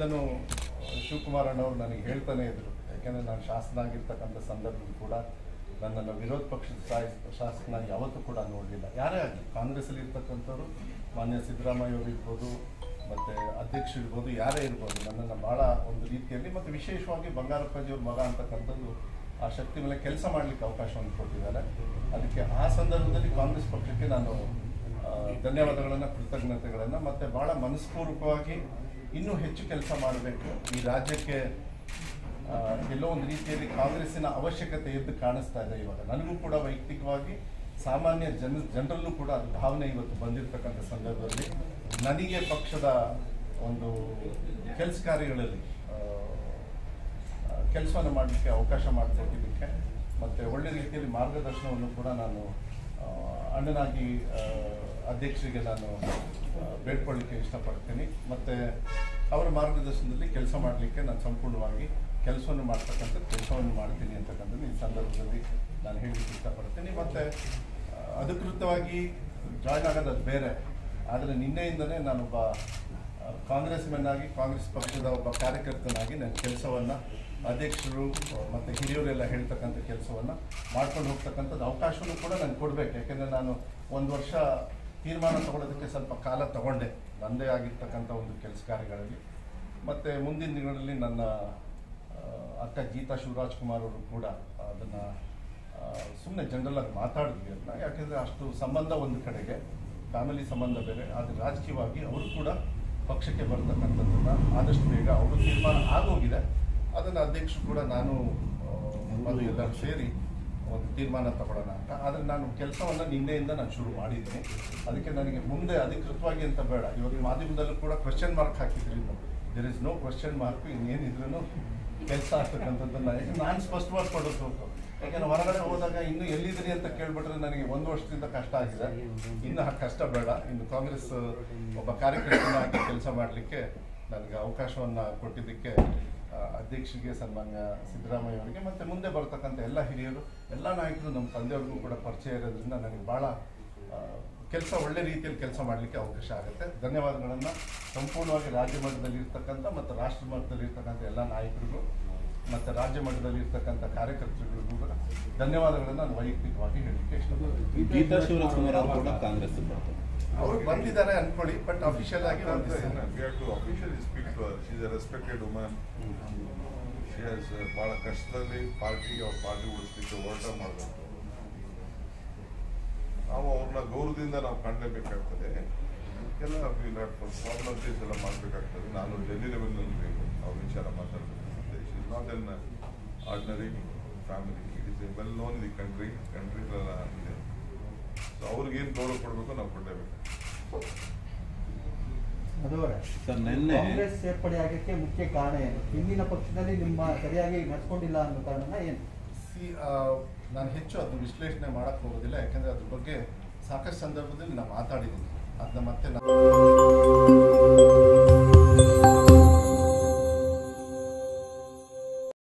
ಮೊದಲಿಂದನೂ ಶಿವಕುಮಾರ್ ಅಣ್ಣವರು ನನಗೆ ಹೇಳ್ತಾನೆ ಇದ್ರು ಯಾಕೆಂದರೆ ನಾನು ಶಾಸನ ಆಗಿರ್ತಕ್ಕಂಥ ಸಂದರ್ಭದಲ್ಲಿ ಕೂಡ ನನ್ನನ್ನು ವಿರೋಧ ಪಕ್ಷದ ಶಾಸ ಶಾಸಕನ ಯಾವತ್ತೂ ಕೂಡ ನೋಡಲಿಲ್ಲ ಯಾರೇ ಆಗಲಿ ಕಾಂಗ್ರೆಸ್ಸಲ್ಲಿ ಇರ್ತಕ್ಕಂಥವ್ರು ಮಾನ್ಯ ಸಿದ್ದರಾಮಯ್ಯ ಅವರು ಇರ್ಬೋದು ಮತ್ತು ಅಧ್ಯಕ್ಷರು ಇರ್ಬೋದು ಯಾರೇ ಇರ್ಬೋದು ನನ್ನನ್ನು ಭಾಳ ಒಂದು ರೀತಿಯಲ್ಲಿ ಮತ್ತು ವಿಶೇಷವಾಗಿ ಬಂಗಾರಪ್ಪಾಜಿಯವ್ರ ಮಗ ಅಂತಕ್ಕಂಥದ್ದು ಆ ಶಕ್ತಿ ಮೇಲೆ ಕೆಲಸ ಮಾಡಲಿಕ್ಕೆ ಅವಕಾಶವನ್ನು ಕೊಟ್ಟಿದ್ದಾರೆ ಅದಕ್ಕೆ ಆ ಸಂದರ್ಭದಲ್ಲಿ ಕಾಂಗ್ರೆಸ್ ಪಕ್ಷಕ್ಕೆ ನಾನು ಆ, ಧನ್ಯವಾದಗಳನ್ನು ಕೃತಜ್ಞತೆಗಳನ್ನು ಮತ್ತು ಭಾಳ ಮನಸ್ಪೂರ್ವಕವಾಗಿ ಇನ್ನೂ ಹೆಚ್ಚು ಕೆಲಸ ಮಾಡಬೇಕು ಈ ರಾಜ್ಯಕ್ಕೆ ಆ, ಎಲ್ಲೋ ಒಂದು ರೀತಿಯಲ್ಲಿ ಕಾಂಗ್ರೆಸ್ಸಿನ ಅವಶ್ಯಕತೆ ಎದ್ದು ಕಾಣಿಸ್ತಾ ಇದೆ ಇವಾಗ ನನಗೂ ಕೂಡ ವೈಯಕ್ತಿಕವಾಗಿ ಸಾಮಾನ್ಯ ಜನ ಜನರಲ್ಲೂ ಕೂಡ ಅದು ಭಾವನೆ ಇವತ್ತು ಬಂದಿರತಕ್ಕಂಥ ಸಂದರ್ಭದಲ್ಲಿ ನನಗೆ ಪಕ್ಷದ ಒಂದು ಕೆಲಸ ಕಾರ್ಯಗಳಲ್ಲಿ ಕೆಲಸವನ್ನು ಮಾಡಲಿಕ್ಕೆ ಅವಕಾಶ ಮಾಡಿಕೊಟ್ಟಿದ್ದಕ್ಕೆ ಮತ್ತು ಒಳ್ಳೆ ರೀತಿಯಲ್ಲಿ ಮಾರ್ಗದರ್ಶನವನ್ನು ಕೂಡ ನಾನು ಆ, ಅಣ್ಣನಾಗಿ ಆ, ಅಧ್ಯಕ್ಷರಿಗೆ ನಾನು ಆ, ಬೇಡ್ಕೊಳ್ಳಿಕ್ಕೆ ಇಷ್ಟಪಡ್ತೀನಿ ಮತ್ತು ಅವರ ಮಾರ್ಗದರ್ಶನದಲ್ಲಿ ಕೆಲಸ ಮಾಡಲಿಕ್ಕೆ ನಾನು ಸಂಪೂರ್ಣವಾಗಿ ಕೆಲಸವನ್ನು ಮಾಡ್ತಕ್ಕಂಥ ಕೆಲಸವನ್ನು ಮಾಡ್ತೀನಿ ಅಂತಕ್ಕಂಥದ್ದು ಈ ಸಂದರ್ಭದಲ್ಲಿ ನಾನು ಹೇಳಲಿಕ್ಕೆ ಇಷ್ಟಪಡ್ತೀನಿ ಮತ್ತು ಆ, ಅಧಿಕೃತವಾಗಿ ಜಾಯ್ನ್ ಆಗೋದು ಅದು ಬೇರೆ ಆದರೆ ನಿನ್ನೆಯಿಂದನೇ ನಾನೊಬ್ಬ ಆ, ಕಾಂಗ್ರೆಸ್ ಮೆನ್ ಆಗಿ ಕಾಂಗ್ರೆಸ್ ಪಕ್ಷದ ಒಬ್ಬ ಕಾರ್ಯಕರ್ತನಾಗಿ ನನ್ನ ಕೆಲಸವನ್ನು ಅಧ್ಯಕ್ಷರು ಆ, ಮತ್ತು ಹಿರಿಯರೆಲ್ಲ ಹೇಳ್ತಕ್ಕಂಥ ಕೆಲಸವನ್ನು ಮಾಡ್ಕೊಂಡು ಹೋಗ್ತಕ್ಕಂಥದ್ದು ಅವಕಾಶವೂ ಕೂಡ ನನಗೆ ಕೊಡಬೇಕು ಯಾಕೆಂದರೆ ನಾನು ಒಂದು ವರ್ಷ ತೀರ್ಮಾನ ತಗೊಳ್ಳೋದಕ್ಕೆ ಸ್ವಲ್ಪ ಕಾಲ ತಗೊಂಡೆ ನನ್ನದೇ ಆಗಿರ್ತಕ್ಕಂಥ ಒಂದು ಕೆಲಸ ಕಾರ್ಯಗಳಲ್ಲಿ ಮತ್ತು ಮುಂದಿನ ದಿನಗಳಲ್ಲಿ ನನ್ನ ಆ, ಅಕ್ಕ ಗೀತಾ ಶಿವರಾಜ್ ಕುಮಾರ್ ಅವರು ಕೂಡ ಅದನ್ನು ಸುಮ್ಮನೆ ಜನರಲಾಗಿ ಮಾತಾಡಿದ್ವಿ ಅದನ್ನ ಯಾಕೆಂದರೆ ಅಷ್ಟು ಸಂಬಂಧ ಒಂದು ಕಡೆಗೆ ಫ್ಯಾಮಿಲಿ ಸಂಬಂಧ ಬೇರೆ ಆದರೆ ರಾಜಕೀಯವಾಗಿ ಅವರು ಕೂಡ ಪಕ್ಷಕ್ಕೆ ಬರ್ತಕ್ಕಂಥದ್ದನ್ನು ಆದಷ್ಟು ಬೇಗ ಅವರು ತೀರ್ಮಾನ ಆಗೋಗಿದೆ ಅದನ್ನು ಅಧ್ಯಕ್ಷರು ಕೂಡ ನಾನು ಆ, ಮತ್ತು ಎಲ್ಲರೂ ಸೇರಿ ಒಂದು ತೀರ್ಮಾನ ತಗೊಳ್ಳೋಣ ಅಂತ ಆದರೆ ನಾನು ಕೆಲಸವನ್ನು ನಿನ್ನೆಯಿಂದ ನಾನು ಶುರು ಮಾಡಿದ್ದೀನಿ ಅದಕ್ಕೆ ನನಗೆ ಮುಂದೆ ಅಧಿಕೃತವಾಗಿ ಅಂತ ಬೇಡ ಇವಾಗ ಮಾಧ್ಯಮದಲ್ಲೂ ಕೂಡ ಕ್ವೆಶ್ಚನ್ ಮಾರ್ಕ್ ಹಾಕಿದ್ರಿ there is no question mark ಇನ್ನೇನಿದ್ರೂ ಕೆಲಸ ಆಗ್ತಕ್ಕಂಥದ್ದನ್ನ ಯಾಕೆ ನಾನು ಸ್ಪಷ್ಟವಾಗಿ ಕೊಡೋದು ಯಾಕೆಂದ್ರೆ ಹೊರಗಡೆ ಹೋದಾಗ ಇನ್ನು ಎಲ್ಲಿದ್ದೀರಿ ಅಂತ ಕೇಳ್ಬಿಟ್ರೆ ನನಗೆ ಒಂದು ವರ್ಷದಿಂದ ಕಷ್ಟ ಆಗಿದೆ ಇನ್ನು ಆ ಕಷ್ಟ ಬೇಡ ಇನ್ನು ಕಾಂಗ್ರೆಸ್ ಒಬ್ಬ ಕಾರ್ಯಕರ್ತನಾಗಿ ಕೆಲಸ ಮಾಡಲಿಕ್ಕೆ ನನಗೆ ಅವಕಾಶವನ್ನು ಕೊಟ್ಟಿದ್ದಕ್ಕೆ ಆ, ಅಧ್ಯಕ್ಷರಿಗೆ ಸನ್ಮಾನ್ಯ ಸಿದ್ದರಾಮಯ್ಯ ಅವರಿಗೆ ಮತ್ತು ಮುಂದೆ ಬರ್ತಕ್ಕಂಥ ಎಲ್ಲ ಹಿರಿಯರು ಎಲ್ಲ ನಾಯಕರು ನಮ್ಮ ತಂದೆಯವ್ರಿಗೂ ಕೂಡ ಪರಿಚಯ ಇರೋದ್ರಿಂದ ನನಗೆ ಭಾಳ ಕೆಲಸ ಒಳ್ಳೆ ರೀತಿಯಲ್ಲಿ ಕೆಲಸ ಮಾಡಲಿಕ್ಕೆ ಅವಕಾಶ ಆಗುತ್ತೆ ಧನ್ಯವಾದಗಳನ್ನು ಸಂಪೂರ್ಣವಾಗಿ ರಾಜ್ಯ ಮಟ್ಟದಲ್ಲಿ ಇರ್ತಕ್ಕಂಥ ಮತ್ತು ರಾಷ್ಟ್ರ ಮಟ್ಟದಲ್ಲಿ ಇರ್ತಕ್ಕಂಥ ಎಲ್ಲ ನಾಯಕರಿಗೂ ಮತ್ತು ರಾಜ್ಯ ಮಟ್ಟದಲ್ಲಿ ಇರ್ತಕ್ಕಂಥ ಕಾರ್ಯಕರ್ತರಿಗೂ ಕೂಡ ಧನ್ಯವಾದಗಳನ್ನು ನಾನು ವೈಯಕ್ತಿಕವಾಗಿ ಹೇಳಲಿಕ್ಕೆ ಇಷ್ಟಪಡ್ತೀನಿ ಗೀತಾ ಶಿವರಾಜ್ಕುಮಾರ್ ಅವರು ಕೂಡ ಕಾಂಗ್ರೆಸ್ ಬರ್ತಾರೆ ಅವರು ಬಂದಿದ್ದಾರೆ ಅನ್ಕೊಳ್ಳಿ ಬಟ್ ಅಫಿಷಿಯಲ್ ಆಗಿ We ಒಂದಿಲ್ಲ have to officially speak to her. She's a respected woman. She has uh, ಬಹಳ ಕಷ್ಟದಲ್ಲಿ ಪಾರ್ಟಿ ಅವ್ರ ಪಾರ್ಟಿ ಉಳಿಸ್ಲಿಕ್ಕೆ ಹೋರಾಟ ಮಾಡಬೇಕು ನಾವು ಅವ್ರನ್ನ ಗೌರವದಿಂದ ನಾವು ಕಾಣಲೇಬೇಕಾಗ್ತದೆ ಎಲ್ಲ ಫಾರ್ಮಾಲಿಟೀಸ್ ಎಲ್ಲ ಮಾಡಬೇಕಾಗ್ತದೆ ನಾನು ಡೆಲ್ಲಿ ಲೆವೆಲ್ನಲ್ಲಿ ಅವ್ರ ವಿಚಾರ ಮಾತಾಡಬೇಕು is not an ordinary family it is a well known the country ಕಂಟ್ರಿಲೆಲ್ಲ ಇದೆ ಸೊ ಅವ್ರಿಗೇನು ಗೌರವ ಕೊಡಬೇಕು ನಾವು ಕೊಡಲೇಬೇಕು ಅದವರೇ ಸರ್ ನಿನ್ನೆ ಕಾಂಗ್ರೆಸ್ ಸೇರ್ಪಡೆ ಆಗಕ್ಕೆ ಮುಖ್ಯ ಕಾರಣ ಏನು ಹಿಂದಿನ ಪಕ್ಷದಲ್ಲಿ ನಿಮ್ಮ ಸರಿಯಾಗಿ ನಡ್ಸ್ಕೊಂಡಿಲ್ಲ ಅನ್ನೋ ಕಾರಣ ಏನು ಸಿ ನಾನು ಹೆಚ್ಚು ಅದು ವಿಶ್ಲೇಷಣೆ ಮಾಡಕ್ಕೆ ಹೋಗೋದಿಲ್ಲ ಯಾಕಂದರೆ ಅದ್ರ ಬಗ್ಗೆ ಸಾಕಷ್ಟು ಸಂದರ್ಭದಲ್ಲಿ ನಾನು ಮಾತಾಡಿದ್ದೀನಿ ಅದನ್ನ ಮತ್ತೆ ನಾನು